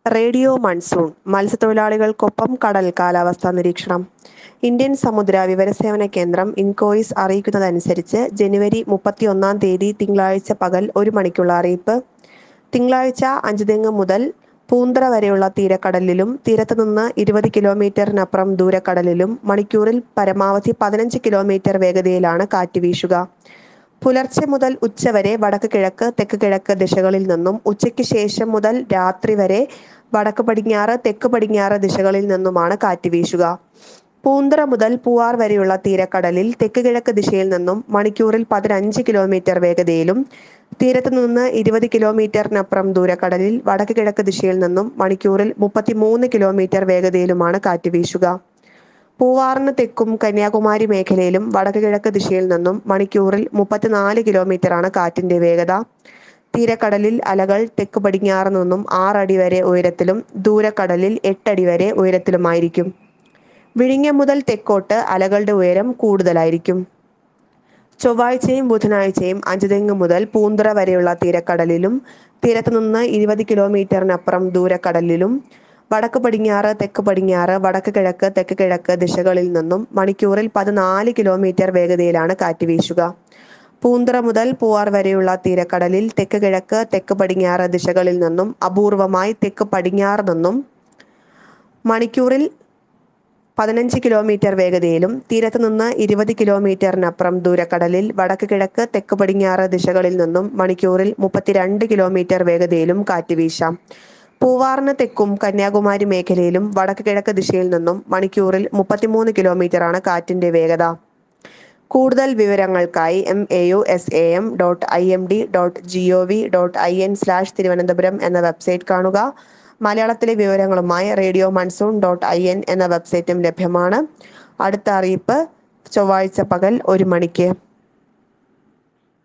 radio monsoon മത്സ്യത്തൊഴിലാളികൾക്കൊപ്പം കടൽ കാലാവസ്ഥാ നിരീക്ഷണം ഇന്ത്യൻ സമുദ്ര വിവരസേവന കേന്ദ്രം ഇൻകോയിസ് അറിയിക്കുന്നതനുസരിച്ച് ജനുവരി മുപ്പത്തിയൊന്നാം തീയതി തിങ്കളാഴ്ച പകൽ ഒരു മണിക്കുള്ള അറിയിപ്പ് തിങ്കളാഴ്ച അഞ്ചുതെങ്ങ് മുതൽ പൂന്തറ വരെയുള്ള തീരക്കടലിലും തീരത്തുനിന്ന് ഇരുപത് കിലോമീറ്ററിനപ്പുറം ദൂരക്കടലിലും മണിക്കൂറിൽ പരമാവധി പതിനഞ്ച് കിലോമീറ്റർ വേഗതയിലാണ് കാറ്റ് വീശുക പുലർച്ചെ മുതൽ ഉച്ചവരെ വടക്ക് കിഴക്ക് തെക്ക് കിഴക്ക് ദിശകളിൽ നിന്നും ഉച്ചയ്ക്ക് ശേഷം മുതൽ രാത്രി വരെ വടക്ക് പടിഞ്ഞാറ് തെക്ക് പടിഞ്ഞാറ് ദിശകളിൽ നിന്നുമാണ് കാറ്റ് വീശുക പൂന്തറ മുതൽ പൂവാർ വരെയുള്ള തീരക്കടലിൽ തെക്ക് കിഴക്ക് ദിശയിൽ നിന്നും മണിക്കൂറിൽ പതിനഞ്ച് കിലോമീറ്റർ വേഗതയിലും തീരത്ത് നിന്ന് ഇരുപത് കിലോമീറ്ററിനപ്പുറം ദൂരക്കടലിൽ വടക്ക് കിഴക്ക് ദിശയിൽ നിന്നും മണിക്കൂറിൽ മുപ്പത്തിമൂന്ന് കിലോമീറ്റർ വേഗതയിലുമാണ് കാറ്റ് വീശുക പൂവാറിന് തെക്കും കന്യാകുമാരി മേഖലയിലും വടക്ക് കിഴക്ക് ദിശയിൽ നിന്നും മണിക്കൂറിൽ മുപ്പത്തിനാല് കിലോമീറ്ററാണ് കാറ്റിന്റെ വേഗത തീരക്കടലിൽ അലകൾ തെക്ക് പടിഞ്ഞാറ് നിന്നും ആറടി വരെ ഉയരത്തിലും ദൂരക്കടലിൽ എട്ടടി വരെ ഉയരത്തിലുമായിരിക്കും വിഴിഞ്ഞം മുതൽ തെക്കോട്ട് അലകളുടെ ഉയരം കൂടുതലായിരിക്കും ചൊവ്വാഴ്ചയും ബുധനാഴ്ചയും അഞ്ചുതെങ്ങ് മുതൽ പൂന്തറ വരെയുള്ള തീരക്കടലിലും തീരത്ത് നിന്ന് ഇരുപത് കിലോമീറ്ററിനപ്പുറം ദൂരക്കടലിലും വടക്ക് പടിഞ്ഞാറ് തെക്ക് പടിഞ്ഞാറ് വടക്ക് കിഴക്ക് തെക്ക് കിഴക്ക് ദിശകളിൽ നിന്നും മണിക്കൂറിൽ പതിനാല് കിലോമീറ്റർ വേഗതയിലാണ് കാറ്റ് വീശുക പൂന്തറ മുതൽ പൂവാർ വരെയുള്ള തീരക്കടലിൽ തെക്ക് കിഴക്ക് തെക്ക് പടിഞ്ഞാറ് ദിശകളിൽ നിന്നും അപൂർവമായി തെക്ക് പടിഞ്ഞാറ് നിന്നും മണിക്കൂറിൽ പതിനഞ്ച് കിലോമീറ്റർ വേഗതയിലും തീരത്ത് നിന്ന് ഇരുപത് കിലോമീറ്ററിനപ്പുറം ദൂരക്കടലിൽ വടക്ക് കിഴക്ക് തെക്ക് പടിഞ്ഞാറ് ദിശകളിൽ നിന്നും മണിക്കൂറിൽ മുപ്പത്തിരണ്ട് കിലോമീറ്റർ വേഗതയിലും കാറ്റ് വീശാം പൂവാറിന് തെക്കും കന്യാകുമാരി മേഖലയിലും വടക്ക് കിഴക്ക് ദിശയിൽ നിന്നും മണിക്കൂറിൽ മുപ്പത്തിമൂന്ന് കിലോമീറ്ററാണ് കാറ്റിന്റെ വേഗത കൂടുതൽ വിവരങ്ങൾക്കായി M A U S A M dot I M D dot G O V dot I N slash Thiruvananthapuram എന്ന വെബ്സൈറ്റ് കാണുക മലയാളത്തിലെ വിവരങ്ങളുമായി radio monsoon dot I N എന്ന വെബ്സൈറ്റും ലഭ്യമാണ് അടുത്ത അറിയിപ്പ് ചൊവ്വാഴ്ച പകൽ ഒരു മണിക്ക്